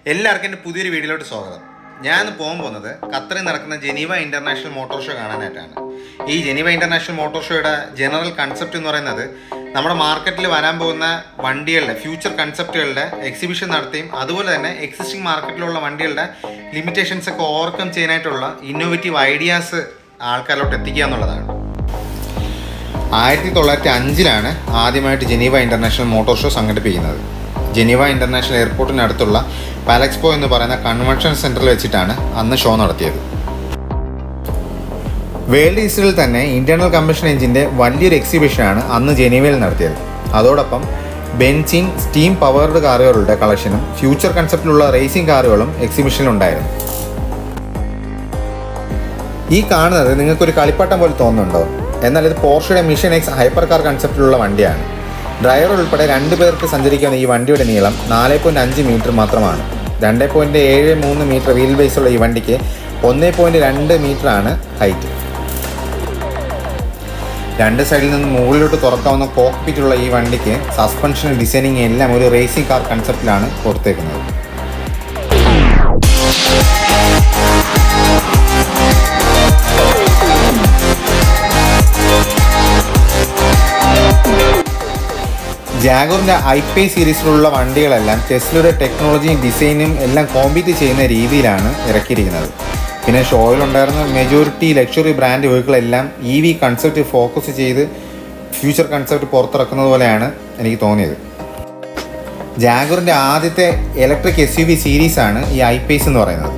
എല്ലാവർക്കും എൻ്റെ പുതിയൊരു വീഡിയോയിലോട്ട് സ്വാഗതം ഞാൻ ഇന്ന് പോകാൻ പോകുന്നത് ഖത്തറിൽ നടക്കുന്ന ജനീവ ഇന്റർനാഷണൽ മോട്ടോർ ഷോ കാണാനായിട്ടാണ് ഈ ജനീവ ഇന്റർനാഷണൽ മോട്ടോർ ഷോയുടെ ജനറൽ കൺസെപ്റ്റ് എന്ന് പറയുന്നത് നമ്മുടെ മാർക്കറ്റിൽ വരാൻ പോകുന്ന വണ്ടികളുടെ ഫ്യൂച്ചർ കൺസെപ്റ്റുകളുടെ എക്സിബിഷൻ നടത്തുകയും അതുപോലെ തന്നെ എക്സിസ്റ്റിംഗ് മാർക്കറ്റിലുള്ള വണ്ടികളുടെ ലിമിറ്റേഷൻസ് ഒക്കെ ഓവർകം ചെയ്യാനായിട്ടുള്ള ഇന്നോവേറ്റീവ് ഐഡിയാസ് ആൾക്കാരിലോട്ട് എത്തിക്കുക എന്നുള്ളതാണ് ആയിരത്തി തൊള്ളായിരത്തി അഞ്ചിലാണ് ആദ്യമായിട്ട് ജനീവ ഇന്റർനാഷണൽ മോട്ടോർ ഷോ സംഘടിപ്പിക്കുന്നത് ജനീവ ഇന്റർനാഷണൽ എയർപോർട്ടിനടുത്തുള്ള പാലക്സ്പോ എന്ന് പറയുന്ന കൺവെൻഷൻ സെന്ററിൽ വെച്ചിട്ടാണ് അന്ന് ഷോ നടത്തിയത് വേൾഡ് ഹിസ്റ്ററിയിൽ തന്നെ ഇന്റേണൽ കമ്പഷൻ എഞ്ചിൻ്റെ വലിയൊരു എക്സിബിഷനാണ് അന്ന് ജനീവയിൽ നടത്തിയത് അതോടൊപ്പം ബെൻസിൻ സ്റ്റീം പവേർഡ് കാറുകളുടെ കളക്ഷനും ഫ്യൂച്ചർ കൺസെപ്റ്റിലുള്ള റേസിംഗ് കാറുകളും എക്സിബിഷനിലുണ്ടായിരുന്നു ഈ കാണുന്നത് നിങ്ങൾക്കൊരു കളിപ്പാട്ടം പോലെ തോന്നുന്നുണ്ടോ എന്നാൽ ഇത് പോർഷയുടെ മിഷൻ എക്സ് ഹൈപ്പർ കാർ കൺസെപ്റ്റിലുള്ള വണ്ടിയാണ് ഡ്രൈവർ ഉൾപ്പെടെ രണ്ട് പേർക്ക് സഞ്ചരിക്കാവുന്ന ഈ വണ്ടിയുടെ നീളം നാല് പോയിൻറ്റ് അഞ്ച് മീറ്റർ മാത്രമാണ് രണ്ട് പോയിൻറ്റ് ഏഴ് മൂന്ന് മീറ്റർ വീൽ ബേസുള്ള ഈ വണ്ടിക്ക് ഒന്ന് പോയിൻറ്റ് രണ്ട് മീറ്ററാണ് ഹൈറ്റ് രണ്ട് സൈഡിൽ നിന്ന് മുകളിലോട്ട് തുറക്കാവുന്ന കോക്പിറ്റുള്ള ഈ വണ്ടിക്ക് സസ്പെൻഷൻ ഡിസൈനിങ് എല്ലാം ഒരു റേസിംഗ് കാർ കൺസെപ്റ്റിലാണ് കൊടുത്തേക്കുന്നത് ജാഗോറിൻ്റെ ഐ പി സീരീസിലുള്ള വണ്ടികളെല്ലാം ടെസ്ലയുടെ ടെക്നോളജിയും ഡിസൈനും എല്ലാം കോമ്പീറ്റ് ചെയ്യുന്ന രീതിയിലാണ് ഇറക്കിയിരിക്കുന്നത് പിന്നെ ഷോയിലുണ്ടായിരുന്ന മെജോറിറ്റി ലക്ഷറി ബ്രാൻഡ് വെഹിക്കിളെല്ലാം ഇ വി കൺസെപ്റ്റ് ഫോക്കസ് ചെയ്ത് ഫ്യൂച്ചർ കൺസെപ്റ്റ് പുറത്തിറക്കുന്നത് പോലെയാണ് എനിക്ക് തോന്നിയത് ജാഗോറിൻ്റെ ആദ്യത്തെ ഇലക്ട്രിക് എസ് യു വി സീരീസാണ് ഈ ഐ പേസ് എന്ന് പറയുന്നത്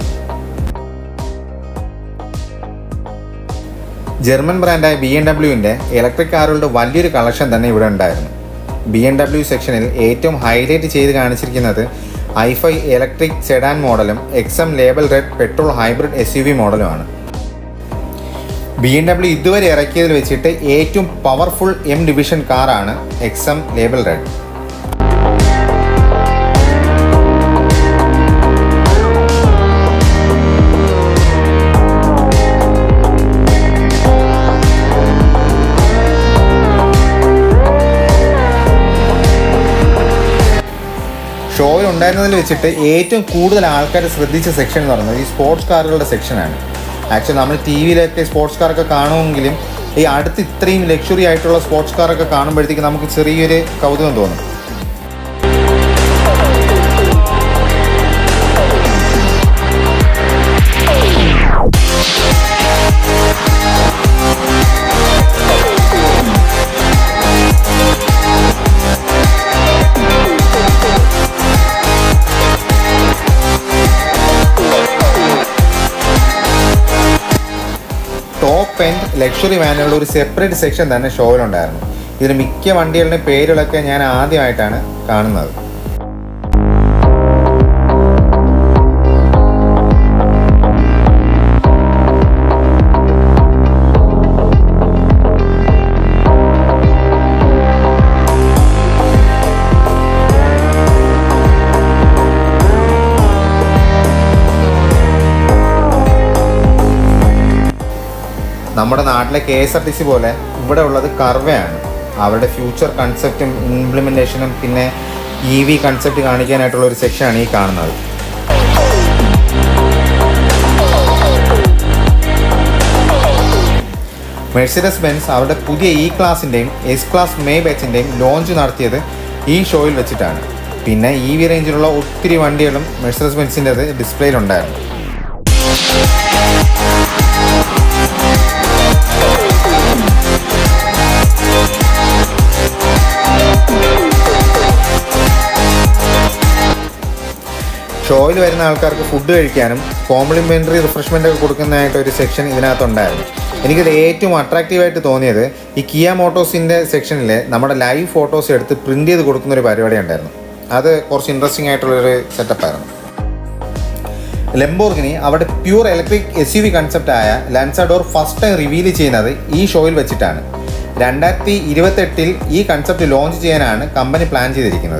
ജർമ്മൻ ബ്രാൻഡായ ബി എം ഡബ്ല്യുവിൻ്റെ ഇലക്ട്രിക് കാറുകളുടെ വലിയൊരു കളക്ഷൻ തന്നെ ഇവിടെ ഉണ്ടായിരുന്നു ബി എം ഡബ്ല്യു സെക്ഷനിൽ ഏറ്റവും ഹൈലൈറ്റ് ചെയ്ത് കാണിച്ചിരിക്കുന്നത് ഐ ഫൈ ഇലക്ട്രിക് സെഡാൻ മോഡലും XM label red petrol hybrid S U V മോഡലുമാണ് ബി എം ഡബ്ല്യു ഇതുവരെ ഇറക്കിയതിൽ വെച്ചിട്ട് ഏറ്റവും പവർഫുൾ എം ഡിവിഷൻ കാറാണ് എക്സം ലേബൽ റെഡ് ഷോയിൽ ഉണ്ടായിരുന്നതിൽ വെച്ചിട്ട് ഏറ്റവും കൂടുതൽ ആൾക്കാർ ശ്രദ്ധിച്ച സെക്ഷൻ എന്ന് പറയുന്നത് ഈ സ്പോർട്സ് കാറുകളുടെ സെക്ഷനാണ് ആക്ച്വലി നമ്മൾ ടി വിയിലൊക്കെ സ്പോർട്സ് കാറൊക്കെ കാണുമെങ്കിലും ഈ അടുത്ത് ഇത്രയും ലക്ഷറി ആയിട്ടുള്ള സ്പോർട്സ് കാറൊക്കെ കാണുമ്പോഴത്തേക്ക് നമുക്ക് ചെറിയൊരു കൗതുകം തോന്നും ടോപ്പ് എൻഡ് ലക്ഷറി വാനുകളുടെ ഒരു സെപ്പറേറ്റ് സെക്ഷൻ തന്നെ ഷോയിലുണ്ടായിരുന്നു ഇതിൽ മിക്ക വണ്ടികളുടെ പേരുകളൊക്കെ ഞാൻ ആദ്യമായിട്ടാണ് കാണുന്നത് നമ്മുടെ നാട്ടിലെ K S R T C പോലെ ഇവിടെ ഉള്ളത് കർവയാണ് അവരുടെ ഫ്യൂച്ചർ കൺസെപ്റ്റും ഇംപ്ലിമെൻറ്റേഷനും പിന്നെ ഇ വി കൺസെപ്റ്റ് കാണിക്കാനായിട്ടുള്ള ഒരു സെക്ഷനാണ് ഈ കാണുന്നത് മെഴ്സിഡസ് ബെൻസ് അവരുടെ പുതിയ ഇ ക്ലാസിൻ്റെയും എസ് ക്ലാസ് മേ ബാച്ചിൻ്റെയും ലോഞ്ച് നടത്തിയത് ഈ ഷോയിൽ വെച്ചിട്ടാണ് പിന്നെ ഇ വി റേഞ്ചിലുള്ള ഒത്തിരി വണ്ടികളും മെഴ്സിഡസ് ബെൻസിൻ്റെത് ഡിസ്പ്ലേയിലുണ്ടായിരുന്നു ഷോയിൽ വരുന്ന ആൾക്കാർക്ക് ഫുഡ് കഴിക്കാനും കോംപ്ലിമെൻ്ററി റിഫ്രഷ്മെൻ്റ് ഒക്കെ കൊടുക്കുന്നതായിട്ട് ഒരു സെക്ഷൻ ഇതിനകത്തുണ്ടായിരുന്നു എനിക്കത് ഏറ്റവും അട്രാക്റ്റീവായിട്ട് തോന്നിയത് ഈ കിയ മോട്ടോസിൻ്റെ സെക്ഷനിൽ നമ്മുടെ ലൈവ് ഫോട്ടോസ് എടുത്ത് പ്രിൻ്റ് ചെയ്ത് കൊടുക്കുന്ന ഒരു പരിപാടി ഉണ്ടായിരുന്നു അത് കുറച്ച് ഇൻട്രസ്റ്റിംഗ് ആയിട്ടുള്ളൊരു സെറ്റപ്പായിരുന്നു ലെംബോർഗിനി അവിടെ pure electric S U V കൺസെപ്റ്റായ ലാൻസാഡോർ ഫസ്റ്റ് ടൈം റിവീൽ ചെയ്യുന്നത് ഈ ഷോയിൽ വെച്ചിട്ടാണ് രണ്ടായിരത്തി ഇരുപത്തെട്ടിൽ ഈ കൺസെപ്റ്റ് ലോഞ്ച് ചെയ്യാനാണ് കമ്പനി പ്ലാൻ ചെയ്തിരിക്കുന്നത്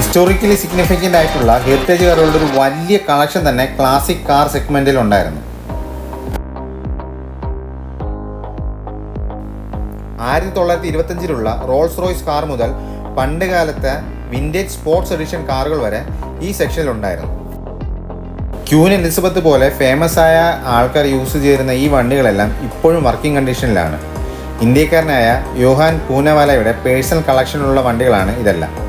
ഹിസ്റ്റോറിക്കലി സിഗ്നിഫിക്കൻ്റ് ആയിട്ടുള്ള ഹെറിറ്റേജ് കാറുകളുടെ ഒരു വലിയ കളക്ഷൻ തന്നെ ക്ലാസിക് കാർ സെഗ്മെൻറ്റിൽ ഉണ്ടായിരുന്നു ആയിരത്തി തൊള്ളായിരത്തി ഇരുപത്തഞ്ചിലുള്ള റോൾസ് റോയ്സ് കാർ മുതൽ പണ്ട് കാലത്തെ വിൻറ്റേജ് സ്പോർട്സ് എഡിഷൻ കാറുകൾ വരെ ഈ സെക്ഷനിൽ ഉണ്ടായിരുന്നു ക്യൂൻ എലിസബത്ത് പോലെ ഫേമസ് ആയ ആൾക്കാർ യൂസ് ചെയ്തിരുന്ന ഈ വണ്ടികളെല്ലാം ഇപ്പോഴും വർക്കിംഗ് കണ്ടീഷനിലാണ് ഇന്ത്യക്കാരനായ യോഹാൻ പൂനവാലയുടെ പേഴ്സണൽ കളക്ഷനിലുള്ള വണ്ടികളാണ് ഇതെല്ലാം